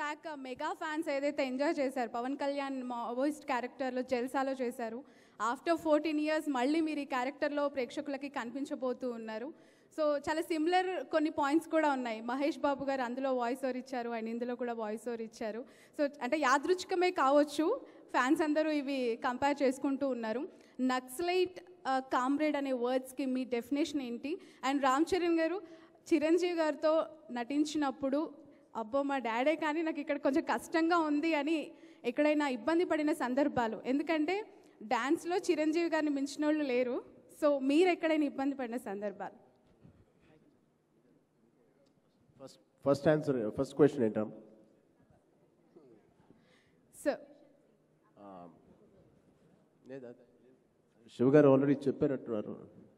Back mega fans ఏదైతే enjoy చేశారు Pawan Kalyan Maoist క్యారెక్టర్లో జల్సాలో చేశారు ఆఫ్టర్ ఫోర్టీన్ ఇయర్స్ మళ్ళీ మీరు ఈ క్యారెక్టర్లో ప్రేక్షకులకి కనిపించబోతూ ఉన్నారు సో చాలా సిమిలర్ కొన్ని పాయింట్స్ కూడా ఉన్నాయి మహేష్ బాబు గారు అందులో వాయిస్ ఓవర్ ఇచ్చారు అండ్ ఇందులో కూడా వాయిస్ ఓవర్ ఇచ్చారు సో అంటే యాదృచ్ఛికమే కావచ్చు ఫ్యాన్స్ అందరూ ఇవి కంపేర్ చేసుకుంటూ ఉన్నారు నక్సలైట్ కామ్రేడ్ అనే వర్డ్స్కి మీ డెఫినేషన్ ఏంటి అండ్ రామ్ చరణ్ గారు చిరంజీవి గారితో నటించినప్పుడు అబ్బో మా డాడే కానీ నాకు ఇక్కడ కొంచెం కష్టంగా ఉంది అని ఎక్కడైనా ఇబ్బంది పడిన సందర్భాలు ఎందుకంటే డ్యాన్స్లో చిరంజీవి గారిని మించిన వాళ్ళు లేరు సో మీరు ఎక్కడైనా ఇబ్బంది పడిన సందర్భాలు first first answer first question ఏంటమ్మా సో లేదా శివ గారు ఆల్రెడీ చెప్పారట్టున్నారు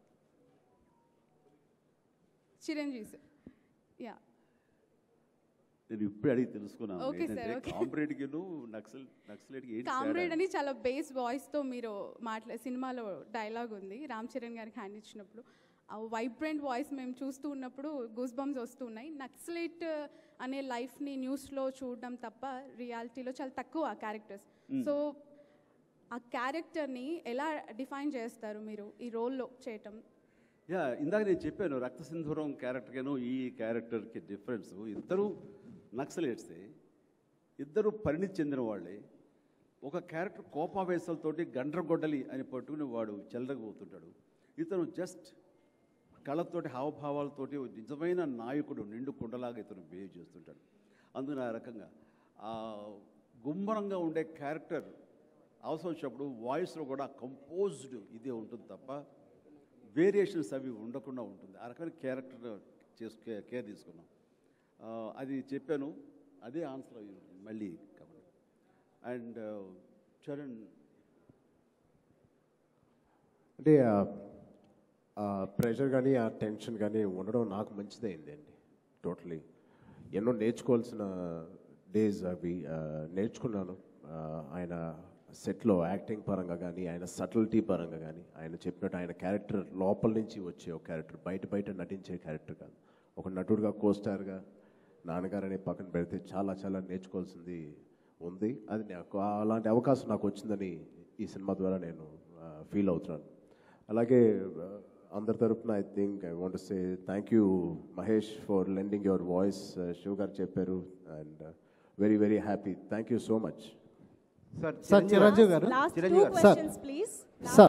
చిరంజీవి సార్ యా నేను ఇప్పుడు అడిగి తెలుసుకున్నాను Okay, sir, ఏంటంటే okay. కాంపిటేట్కి నక్సల్ నక్సలైట్కి ఏంటి కామ్రేడ్ తేడా? అని చాలా బేస్ వాయిస్తో మీరు మాట్లా సినిమాలో డైలాగ్ ఉంది రామ్ చరణ్ గారికి హ్యాండ్ ఇచ్చినప్పుడు ఆ వైబ్రెంట్ వాయిస్ మేము చూస్తూ ఉన్నప్పుడు గూస్ బంప్స్ వస్తున్నాయి నక్సలైట్ అనే లైఫ్ని న్యూస్లో చూడడం తప్ప రియాలిటీలో చాలా తక్కువ ఆ క్యారెక్టర్స్ సో ఆ క్యారెక్టర్ని ఎలా డిఫైన్ చేస్తారు మీరు ఈ రోల్లో చేయటం యా ఇందాక నేను చెప్పాను రక్త సింధూరం క్యారెక్టర్కేను ఈ క్యారెక్టర్కి డిఫరెన్స్ ఇద్దరు నక్సలైట్సే ఇద్దరు పరిణితి చెందిన వాళ్ళే ఒక క్యారెక్టర్ కోపావేశాలతోటి గండ్రగొడ్డలి అని పట్టుకుని వాడు చెల్లరగబోతుంటాడు ఇతను జస్ట్ కళ్ళతోటి హావభావాలతోటి ఒక నిజమైన నాయకుడు నిండు కుండలాగా ఇతను బిహేవ్ చేస్తుంటాడు అందున ఆ రకంగా ఆ గుమ్మరంగా ఉండే క్యారెక్టర్ అవసరం వచ్చినప్పుడు వాయిస్లో కూడా కంపోజ్డ్ ఇదే ఉంటుంది తప్ప వేరియేషన్స్ అవి ఉండకుండా ఉంటుంది ఆ రకమైన క్యారెక్టర్ చేసు కేర్ తీసుకున్నాం ఆ, అది చెప్పాను అదే ఆన్సర్ అయ్యి ఉంటుంది మళ్ళీ కాబట్టి అండ్ చరణ్ అంటే ఆ ప్రెషర్ కానీ ఆ టెన్షన్ కానీ ఉండడం నాకు మంచిదే అయిందండి టోటలీ ఎన్నో నేర్చుకోవాల్సిన డేస్ అవి ఆ, నేర్చుకున్నాను ఆ, ఆయన సెట్లో యాక్టింగ్ పరంగా కానీ ఆయన సటిల్టీ పరంగా కానీ ఆయన చెప్పినట్టు ఆయన క్యారెక్టర్ లోపల నుంచి వచ్చే ఒక క్యారెక్టర్ బయట బయట నటించే క్యారెక్టర్ కాదు ఒక నటుడుగా కోస్టార్గా నాన్నగారు అనే పక్కన పెడితే చాలా చాలా నేర్చుకోవాల్సింది ఉంది అది నాకు అలాంటి అవకాశం నాకు వచ్చిందని ఈ సినిమా ద్వారా నేను ఫీల్ అవుతున్నాను అలాగే ఆ, అందరి తరపున I think I want say thank you Mahesh for lending your voice Shiv గారు చెప్పారు and very very happy thank you so much sir Chiranjeevi గారు Last చిరంజీవి two గారు questions, please. సార్